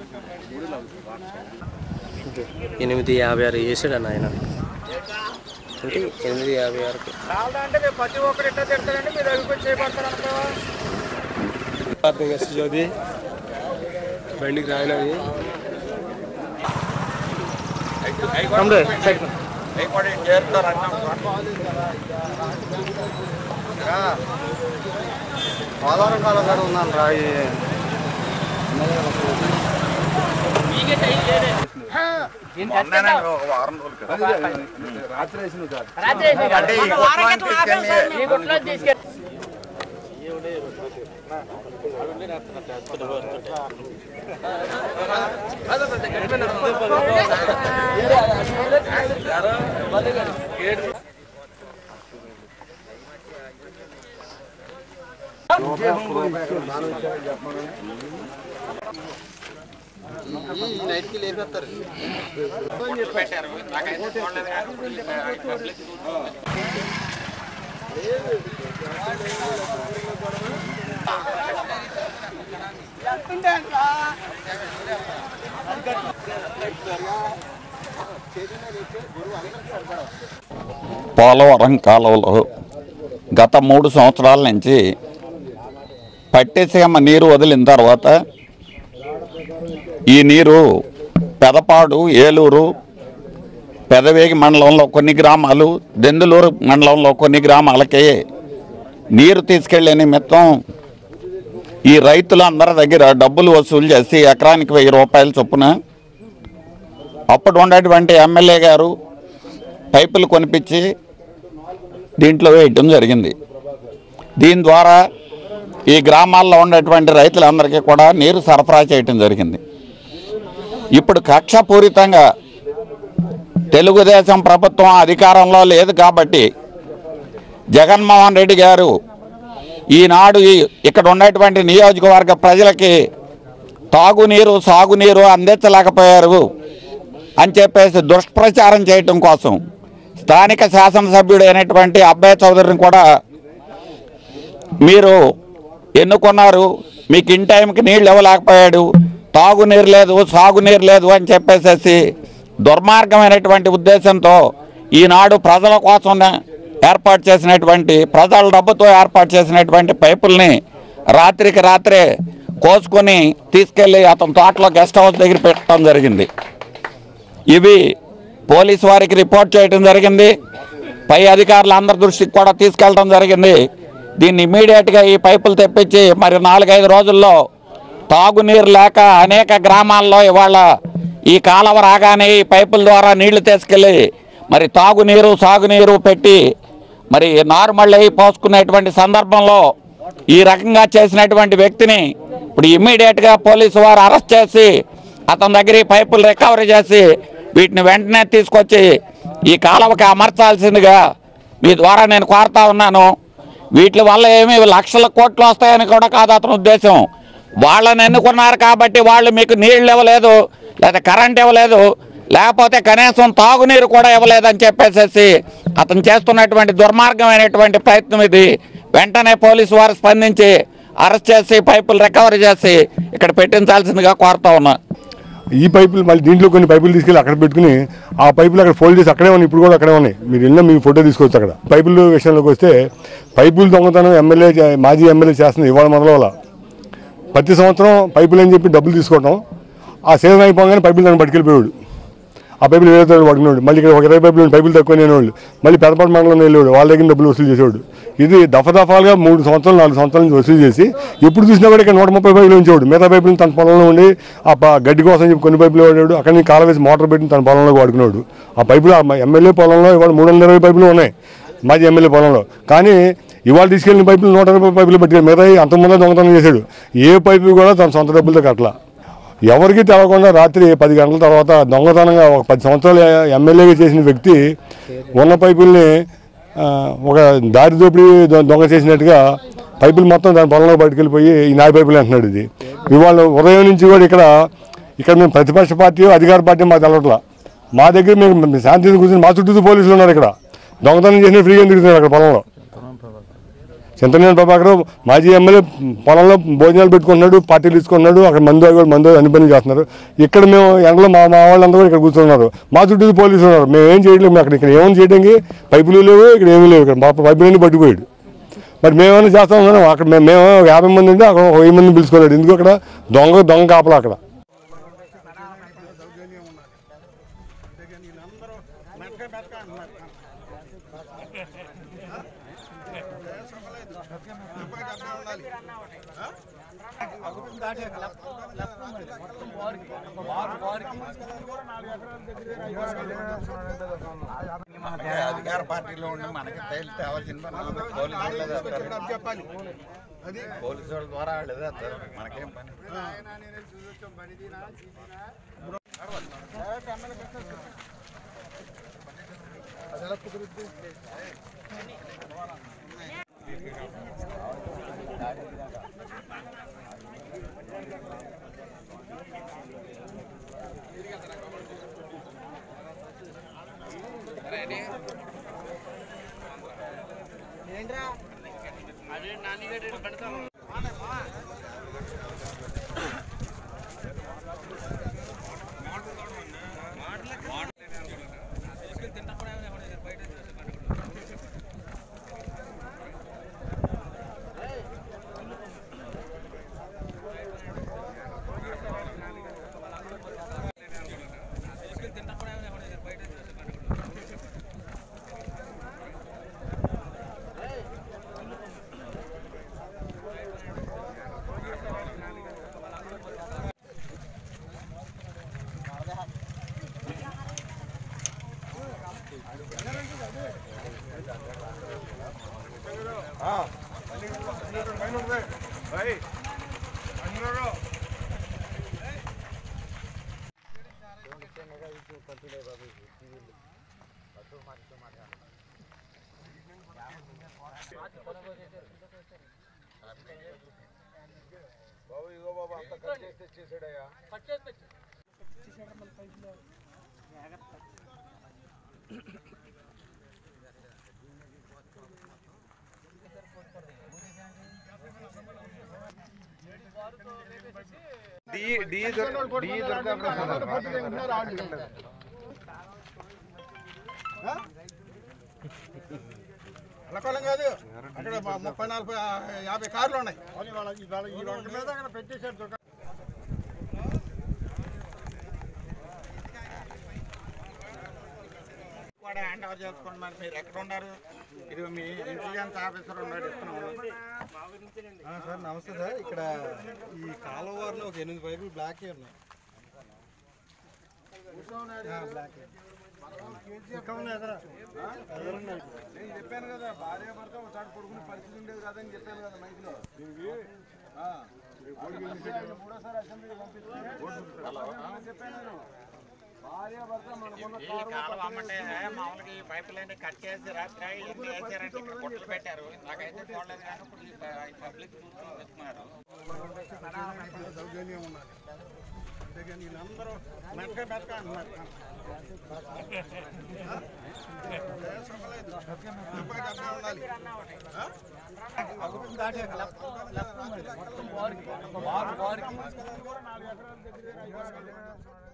ఎనిమిది యాభై ఆరు వేసాడు అన్న ఆయన అంటే ఎనిమిది యాభై ఆరుకి జ్యోతి బండికి రాయినది ఆధారం కాలం కాడ ఉన్నాను రాయి పోలవరం కాలువలో గత మూడు సంవత్సరాల నుంచి పట్టేసీమ నీరు వదిలిన తర్వాత ఈ నీరు పెదపాడు ఏలూరు పెదవేగి మండలంలో కొన్ని గ్రామాలు దెందులూరు మండలంలో కొన్ని గ్రామాలకి నీరు తీసుకెళ్లే నిమిత్తం ఈ రైతులందరి దగ్గర డబ్బులు వసూలు చేసి ఎకరానికి వెయ్యి రూపాయల చొప్పున అప్పుడు ఉన్నటువంటి ఎమ్మెల్యే గారు పైపులు కొనిపించి దీంట్లో వేయటం జరిగింది దీని ద్వారా ఈ గ్రామాల్లో ఉన్నటువంటి రైతులందరికీ కూడా నీరు సరఫరా చేయటం జరిగింది ఇప్పుడు కక్షపూరితంగా తెలుగుదేశం ప్రభుత్వం అధికారంలో లేదు కాబట్టి జగన్మోహన్ రెడ్డి గారు ఈనాడు ఈ- ఇక్కడ ఉన్నటువంటి నియోజకవర్గ ప్రజలకి తాగునీరు సాగునీరు అందించలేకపోయారు అని చెప్పేసి దుష్ప్రచారం చేయటం కోసం స్థానిక శాసనసభ్యుడు అయినటువంటి అబ్బాయి చౌదరిని కూడా మీరు ఎన్నుకున్నారు మీకు ఇన్ టైంకి నీళ్ళు ఇవ్వలేకపోయాడు తాగునీరు లేదు సాగునీరు లేదు అని చెప్పేసేసి దుర్మార్గమైనటువంటి ఉద్దేశంతో ఈనాడు ప్రజల కోసం ఏర్పాటు చేసినటువంటి ప్రజల డబ్బుతో ఏర్పాటు చేసినటువంటి పైపుల్ని రాత్రికి రాత్రే కోసుకొని తీసుకెళ్ళి అతని తోటలో గెస్ట్ హౌస్ దగ్గర పెట్టడం జరిగింది ఇవి పోలీసు వారికి రిపోర్ట్ చేయడం జరిగింది పై అధికారులు అందరి దృష్టికి కూడా తీసుకెళ్ళడం జరిగింది దీన్ని ఇమీడియట్గా ఈ పైపులు తెప్పించి మరి నాలుగైదు రోజుల్లో తాగునీరు లేక అనేక గ్రామాల్లో ఇవాళ ఈ కాలువ రాగానే ఈ పైపుల ద్వారా నీళ్లు తీసుకెళ్ళి మరి తాగునీరు సాగునీరు పెట్టి మరి నార్మల్ అయి పోసుకునేటువంటి సందర్భంలో ఈ రకంగా చేసినటువంటి వ్యక్తిని ఇప్పుడు ఇమ్మీడియట్గా పోలీసు వారు అరెస్ట్ చేసి అతని దగ్గర ఈ పైపులు రికవరీ చేసి వీటిని వెంటనే తీసుకొచ్చి ఈ కాలువకి అమర్చాల్సిందిగా మీ ద్వారా నేను కోరుతా ఉన్నాను వీటి వల్ల ఏమి లక్షల కోట్లు వస్తాయని కూడా కాదు అతని ఉద్దేశం వాళ్ళని ఎన్నుకున్నారు కాబట్టి వాళ్ళు మీకు నీళ్ళు ఇవ్వలేదు లేదా కరెంట్ ఇవ్వలేదు లేకపోతే కనీసం తాగునీరు కూడా ఇవ్వలేదని చెప్పేసేసి అతను చేస్తున్నటువంటి దుర్మార్గమైనటువంటి ప్రయత్నం ఇది వెంటనే పోలీసు వారు స్పందించి అరెస్ట్ చేసి పైపులు రికవరీ చేసి ఇక్కడ పెట్టించాల్సిందిగా కోరుతా ఉన్నా ఈ పైపులు మళ్ళీ దీంట్లో కొన్ని పైపులు తీసుకెళ్ళి అక్కడ పెట్టుకుని ఆ పైపులు అక్కడ ఫోల్డ్ చేసి అక్కడే ఉన్నాయి ఇప్పుడు కూడా అక్కడే ఉన్నాయి మీరు వెళ్ళినా మీ ఫోటో తీసుకోవచ్చు అక్కడ పైపుల విషయంలోకి వస్తే పైపులు దొంగతనం ఎమ్మెల్యే చే- మాజీ ఎమ్మెల్యే చేస్తుంది ఇవాళ మొదలవల ప్రతి సంవత్సరం పైపులు అని చెప్పి డబ్బులు తీసుకోవడం ఆ సీజన్ అయిపోగానే పైపులు దాన్ని పట్టుకెళ్ళిపోయాడు ఆ పైపులు వేరే తోడు పడుకునేవాడు మళ్ళీ ఇక్కడ ఒక ఇరవై పైపులు ఉండి పైపులు తక్కువ వాళ్ళు మళ్ళీ పెదపాటి మండలం వెళ్ళేవాడు వాళ్ళ దగ్గర డబ్బులు వసూలు చేసేవాడు ఇది దఫదఫాలుగా మూడు సంవత్సరాలు నాలుగు సంవత్సరాల నుంచి వసూలు చేసి ఎప్పుడు చూసినా కూడా ఇక్కడ నూట ముప్పై పైపులు ఉంచేవాడు మిగతా పైపులు తన పొలంలో ఉండి ఆ ప- గడ్డి కోసం చెప్పి కొన్ని పైపులు వాడాడు అక్కడ నుంచి కాల వేసి మోటార్ పెట్టి తన పొలంలో వాడుకున్నాడు ఆ పైపులు ఆ ఎమ్మెల్యే పొలంలో ఇవాళ మూడు వందల ఇరవై పైపులు ఉన్నాయి మాజీ ఎమ్మెల్యే పొలంలో కానీ ఇవాళ తీసుకెళ్ళిన పైపులు నూట ఇరవై పైపులు పట్టుకెళ్ళి మిగతా అంతకుముందే దొంగతనం చేశాడు ఏ పైపు కూడా తన సొంత డబ్బులతో కట్టలా ఎవరికి తెలవకుండా రాత్రి పది గంటల తర్వాత దొంగతనంగా ఒక పది సంవత్సరాలు ఎమ్మెల్యేగా చేసిన వ్యక్తి ఉన్న పైపుల్ని ఆ, ఒక దారి దోపిడీ దొ- దొంగ చేసినట్టుగా పైపులు మొత్తం దాని పొలంలో పట్టుకెళ్ళిపోయి ఈ నాయ పైపులు అంటున్నాడు ఇది ఇవాళ ఉదయం నుంచి కూడా ఇక్కడ ఇక్కడ మేము ప్రతిపక్ష పార్టీ అధికార పార్టీ మాకు తెలవట్లా మా దగ్గర మేము శాంతి కూర్చొని మా చుట్టూ పోలీసులు ఉన్నారు ఇక్కడ దొంగతనం చేసిన ఫ్రీగా తిరుగుతున్నారు అక్కడ పొలంలో చింతనేని ప్రభాకర్ మాజీ ఎమ్మెల్యే పొలంలో భోజనాలు పెట్టుకుంటున్నాడు పార్టీలు తీసుకున్నాడు అక్కడ మందు అవి కూడా మందు అన్ని పనులు చేస్తున్నారు ఇక్కడ మేము ఎండలో మా మా వాళ్ళందరూ కూడా ఇక్కడ కూర్చున్నారు మా చుట్టూ పోలీసులు ఉన్నారు మేము ఏం చేయట్లేదు మేము అక్కడ ఇక్కడ ఏమని చేయడానికి పైపులు లేవు ఇక్కడ ఏమీ లేవు ఇక్కడ మా పైపులన్నీ పట్టుకుపోయాడు మరి మేమేమైనా చేస్తాం ఉన్నాం అక్కడ మేము మేము ఒక యాభై మంది ఉంటే అక్కడ ఒక వెయ్యి మందిని పిలుచుకోలేడు ఎందుకు అక్కడ దొంగ దొంగ కాపలా అక్కడ అధికార పార్టీలో ఉండి మనకి తేలి తేవాల్సిన పని ఉంది. పోలీసు వాళ్ళు చేస్తారు. చెప్పాలి అది పోలీసు వాళ్ళ ద్వారా వాళ్ళు చేస్తారు మనకేం పని అది ఎలా కుదురుద్ది అలకొలం కాదు అక్కడ మ- ముప్పై నలభై ఆ, యాభై కార్లు ఉన్నాయి ఈ రోడ్డు మీద అక్కడ పెట్టేశారు దుకాణం. కూడా హ్యాండ్ ఓవర్ చేసుకోండి మరి మీరు ఎక్కడ ఉన్నారు ఇది మీ ఇంటెలిజెన్స్ ఆఫీసర్ ఉన్నాడు ఇస్తున్నాము ఆ, సార్ నమస్తే సార్ ఇక్కడ ఈ కాలువలో ఒక ఎనిమిది పైపులు బ్లాక్ ఉన్నాయి ఆ, బ్లాక్ ఇక్కడ ఉన్నాయి ఎదురా. ఎదురున్నాయి. నేను చెప్పాను కదా భార్య భర్త ఒకసారి కొడుకుని పరిస్థితి ఉండేది కదని చెప్పాను కదా మైక్లో ఆ. మూడోసారి అసెంబ్లీకి పంపిస్తున్నాను చెప్పాను భార్య భర్త మన మొన్న ఈ కాలం అమ్మంటే మామూలుగా ఈ పైప్ లైన్ కట్ చేసి రాత్రి ఎన్ని వేసారంటే ఇక్కడ గుట్టలు పెట్టారు నాకైతే చూడలేదు కానీ ఇప్పుడు ఈ ప- ఈ పబ్లిక్ చూస్తున్నారు దౌర్జన్యం ఉన్నది అంతేగాని వీళ్ళందరూ మెతక మెతక అంటున్నారు డెబ్బై డెబ్బై ఉండాలి ఆ?